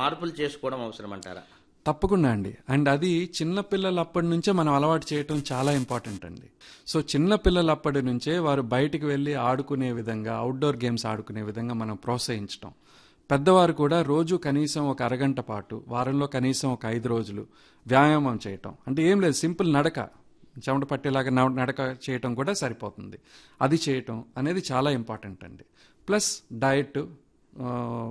మార్పులు చేసుకోవడం అవసరం అంటారా తప్పకుండా అండి అండ్ అది చిన్న పిల్లలు అప్పటి నుంచే మనం అలవాటు చేయటం చాలా ఇంపార్టెంట్ అండి సో చిన్న పిల్లలు అప్పటి నుంచే వారు బయటికి వెళ్ళి ఆడుకునే విధంగా అవుట్డోర్ గేమ్స్ ఆడుకునే విధంగా మనం ప్రోత్సహించడం పెద్దవారు కూడా రోజు కనీసం ఒక అరగంట పాటు వారంలో కనీసం ఒక ఐదు రోజులు వ్యాయామం చేయటం అంటే ఏం లేదు సింపుల్ నడక చెమట పట్టేలాగా నడ- నడక చేయటం కూడా సరిపోతుంది అది చేయటం అనేది చాలా ఇంపార్టెంట్ అండి ప్లస్ డయట్ ఆ,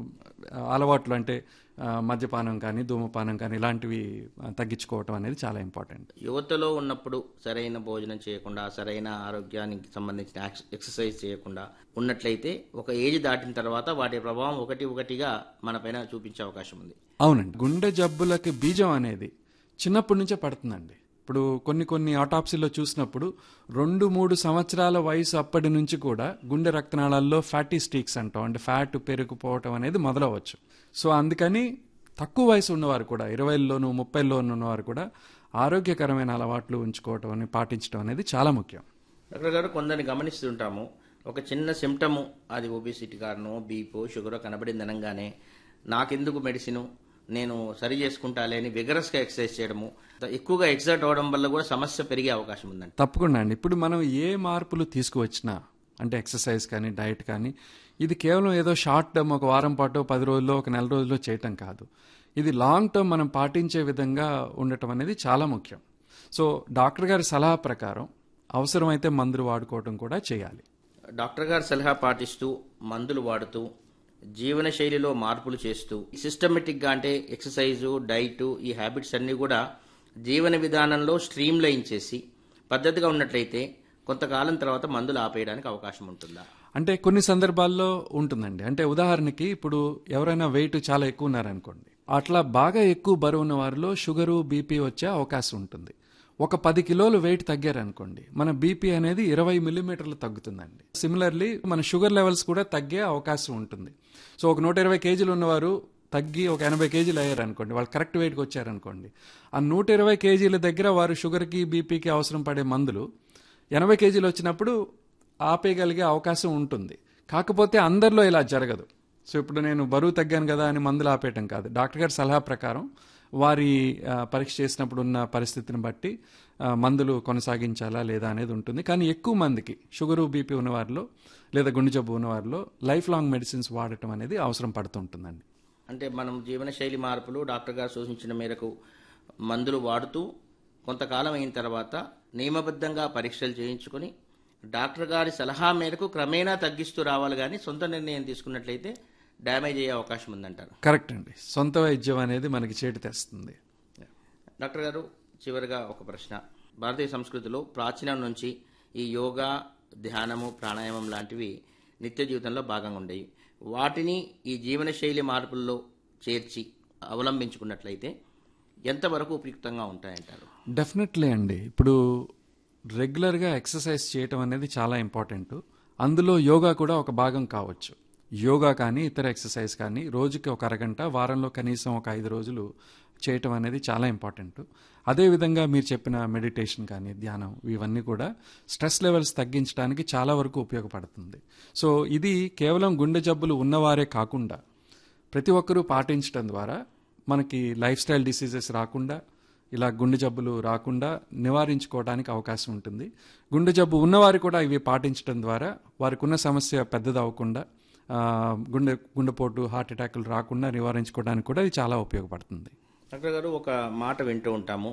అలవాట్లు అంటే ఆ, మద్యపానం కానీ ధూమపానం కానీ ఇలాంటివి ఆ, తగ్గించుకోవటం అనేది చాలా ఇంపార్టెంట్ యువతలో ఉన్నప్పుడు సరైన భోజనం చేయకుండా సరైన ఆరోగ్యానికి సంబంధించిన యాక్స్- ఎక్సర్సైజ్ చేయకుండా ఉన్నట్లయితే ఒక ఏజ్ దాటిన తర్వాత వాటి ప్రభావం ఒకటి ఒకటిగా మన పైన చూపించే అవకాశం ఉంది అవునండి గుండె జబ్బులకి బీజం అనేది చిన్నప్పటి నుంచే పడుతుందండి ఇప్పుడు కొన్ని కొన్ని ఆటాప్సీలో చూసినప్పుడు రెండు మూడు సంవత్సరాల వయసు అప్పటి నుంచి కూడా గుండె రక్తనాళాల్లో ఫ్యాటీ స్టీక్స్ అంటాం అంటే ఫ్యాట్ పెరిగిపోవటం అనేది మొదలవచ్చు సో అందుకని తక్కువ వయసు ఉన్నవారు కూడా ఇరవైలోను ముప్పైలో ఉన్నవారు కూడా ఆరోగ్యకరమైన అలవాట్లు ఉంచుకోవటం అని పాటించడం అనేది చాలా ముఖ్యం డాక్టర్ గారు కొందరిని గమనిస్తుంటాము ఒక చిన్న సిమ్టము అది ఒబిసిటీ కారణం బీపో షుగరో కనబడింది అనగానే నాకెందుకు మెడిసిన్ నేను సరి చేసుకుంటాలే అని విగరస్గా ఎక్సర్సైజ్ చేయడము ఎక్కువగా ఎక్సర్ట్ అవ్వడం వల్ల కూడా సమస్య పెరిగే అవకాశం ఉందండి తప్పకుండా అండి ఇప్పుడు మనం ఏ మార్పులు తీసుకువచ్చినా అంటే ఎక్సర్సైజ్ కానీ డైట్ కానీ ఇది కేవలం ఏదో షార్ట్ టర్మ్ ఒక వారం పాటు పది రోజుల్లో ఒక నెల రోజుల్లో చేయటం కాదు ఇది లాంగ్ టర్మ్ మనం పాటించే విధంగా ఉండటం అనేది చాలా ముఖ్యం సో డాక్టర్ గారి సలహా ప్రకారం అవసరమైతే మందులు వాడుకోవటం కూడా చేయాలి డాక్టర్ గారి సలహా పాటిస్తూ మందులు వాడుతూ జీవన శైలిలో మార్పులు చేస్తూ సిస్టమేటిక్గా అంటే ఎక్సర్సైజు డైట్ ఈ హ్యాబిట్స్ అన్నీ కూడా జీవన విధానంలో స్ట్రీమ్ లైన్ చేసి పద్ధతిగా ఉన్నట్లయితే కొంతకాలం తర్వాత మందులు ఆపేయడానికి అవకాశం ఉంటుందా అంటే కొన్ని సందర్భాల్లో ఉంటుందండి అంటే ఉదాహరణకి ఇప్పుడు ఎవరైనా వెయిట్ చాలా ఎక్కువ ఉన్నారనుకోండి అట్లా బాగా ఎక్కువ బరువు ఉన్న వారిలో షుగరు బీపీ వచ్చే అవకాశం ఉంటుంది ఒక పది కిలోలు వెయిట్ తగ్గారనుకోండి మన బీపీ అనేది ఇరవై మిల్లీమీటర్లు తగ్గుతుందండి సిమిలర్లీ మన షుగర్ లెవెల్స్ కూడా తగ్గే అవకాశం ఉంటుంది సో ఒక నూట ఇరవై కేజీలు ఉన్నవారు తగ్గి ఒక ఎనభై కేజీలు అయ్యారు అనుకోండి వాళ్ళు కరెక్ట్ వెయిట్కి వచ్చారనుకోండి ఆ నూట ఇరవై కేజీల దగ్గర వారు షుగర్కి బీపీకి అవసరం పడే మందులు ఎనభై కేజీలు వచ్చినప్పుడు ఆపేయగలిగే అవకాశం ఉంటుంది కాకపోతే అందరిలో ఇలా జరగదు సో ఇప్పుడు నేను బరువు తగ్గాను కదా అని మందులు ఆపేయటం కాదు డాక్టర్ గారి సలహా ప్రకారం వారి ఆ, పరీక్ష చేసినప్పుడు ఉన్న పరిస్థితిని బట్టి ఆ, మందులు కొనసాగించాలా లేదా అనేది ఉంటుంది కానీ ఎక్కువ మందికి షుగరు బీపీ ఉన్నవారిలో లేదా గుండె జబ్బు ఉన్నవారిలో లైఫ్ లాంగ్ మెడిసిన్స్ వాడటం అనేది అవసరం పడుతుంటుందండి అంటే మనం జీవనశైలి మార్పులు డాక్టర్ గారు సూచించిన మేరకు మందులు వాడుతూ కొంతకాలం అయిన తర్వాత నియమబద్ధంగా పరీక్షలు చేయించుకొని డాక్టర్ గారి సలహా మేరకు క్రమేణా తగ్గిస్తూ రావాలి కానీ సొంత నిర్ణయం తీసుకున్నట్లయితే డ్యామేజ్ అయ్యే అవకాశం ఉందంటారు కరెక్ట్ అండి సొంత వైద్యం అనేది మనకి చేటు తెస్తుంది డాక్టర్ గారు చివరిగా ఒక ప్రశ్న భారతీయ సంస్కృతిలో ప్రాచీనం నుంచి ఈ యోగా ధ్యానము ప్రాణాయామం లాంటివి నిత్య జీవితంలో భాగంగా ఉండేవి వాటిని ఈ జీవనశైలి మార్పుల్లో చేర్చి అవలంబించుకున్నట్లయితే ఎంతవరకు ఉపయుక్తంగా ఉంటాయంటారు డెఫినెట్లీ అండి ఇప్పుడు రెగ్యులర్గా ఎక్సర్సైజ్ చేయటం అనేది చాలా ఇంపార్టెంట్ అందులో యోగా కూడా ఒక భాగం కావచ్చు యోగా కానీ ఇతర ఎక్సర్సైజ్ కానీ రోజుకి ఒక అరగంట వారంలో కనీసం ఒక ఐదు రోజులు చేయటం అనేది చాలా ఇంపార్టెంట్ అదేవిధంగా మీరు చెప్పిన మెడిటేషన్ కానీ ధ్యానం ఇవన్నీ కూడా స్ట్రెస్ లెవెల్స్ తగ్గించడానికి చాలా వరకు ఉపయోగపడుతుంది సో ఇది కేవలం గుండె జబ్బులు ఉన్నవారే కాకుండా ప్రతి ఒక్కరూ పాటించడం ద్వారా మనకి లైఫ్ స్టైల్ డిసీజెస్ రాకుండా ఇలా గుండె జబ్బులు రాకుండా నివారించుకోవడానికి అవకాశం ఉంటుంది గుండె జబ్బు ఉన్నవారు కూడా ఇవి పాటించడం ద్వారా వారికి ఉన్న సమస్య పెద్దది అవ్వకుండా ఆ, గుండె గుండెపోటు హార్ట్ అటాకులు రాకుండా నివారించుకోవడానికి కూడా ఇది చాలా ఉపయోగపడుతుంది డాక్టర్ గారు ఒక మాట వింటూ ఉంటాము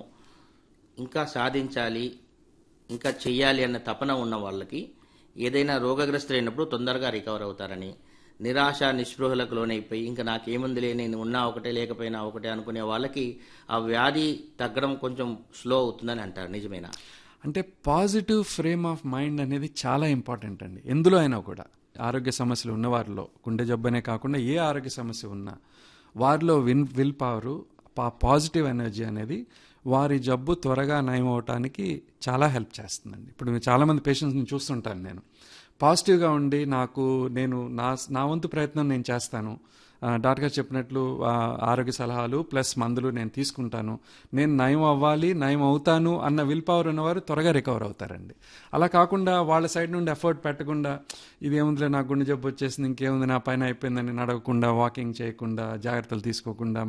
ఇంకా సాధించాలి ఇంకా చెయ్యాలి అన్న తపన ఉన్న వాళ్ళకి ఏదైనా రోగగ్రస్తులైనప్పుడు తొందరగా రికవర్ అవుతారని నిరాశ నిస్పృహలకు లోనైపోయి ఇంకా నాకేముందిలే నేను ఉన్నా ఒకటే లేకపోయినా ఒకటే అనుకునే వాళ్ళకి ఆ వ్యాధి తగ్గడం కొంచెం స్లో అవుతుందని అంటారు నిజమేనా అంటే పాజిటివ్ ఫ్రేమ్ ఆఫ్ మైండ్ అనేది చాలా ఇంపార్టెంట్ అండి ఎందులో అయినా కూడా ఆరోగ్య సమస్యలు ఉన్న వారిలో గుండె జబ్బనే కాకుండా ఏ ఆరోగ్య సమస్య ఉన్నా వారిలో విన్ విల్ పవర్ పాజిటివ్ ఎనర్జీ అనేది వారి జబ్బు త్వరగా నయం అవటానికి చాలా హెల్ప్ చేస్తుందండి ఇప్పుడు చాలామంది పేషెంట్స్ని చూస్తుంటాను నేను పాజిటివ్గా ఉండి నాకు నేను నా నా వంతు ప్రయత్నం నేను చేస్తాను ఆ, డాక్టర్ గారు చెప్పినట్లు ఆ, ఆరోగ్య సలహాలు ప్లస్ మందులు నేను తీసుకుంటాను నేను నయం అవ్వాలి నయం అవుతాను అన్న విల్ పవర్ ఉన్నవారు త్వరగా రికవర్ అవుతారండి అలా కాకుండా వాళ్ళ సైడ్ నుండి ఎఫర్ట్ పెట్టకుండా ఇదేముందిలే నాకు గుండె జబ్బు వచ్చేసింది ఇంకేముంది నా పైన అయిపోయిందని నడవకుండా వాకింగ్ చేయకుండా జాగ్రత్తలు తీసుకోకుండా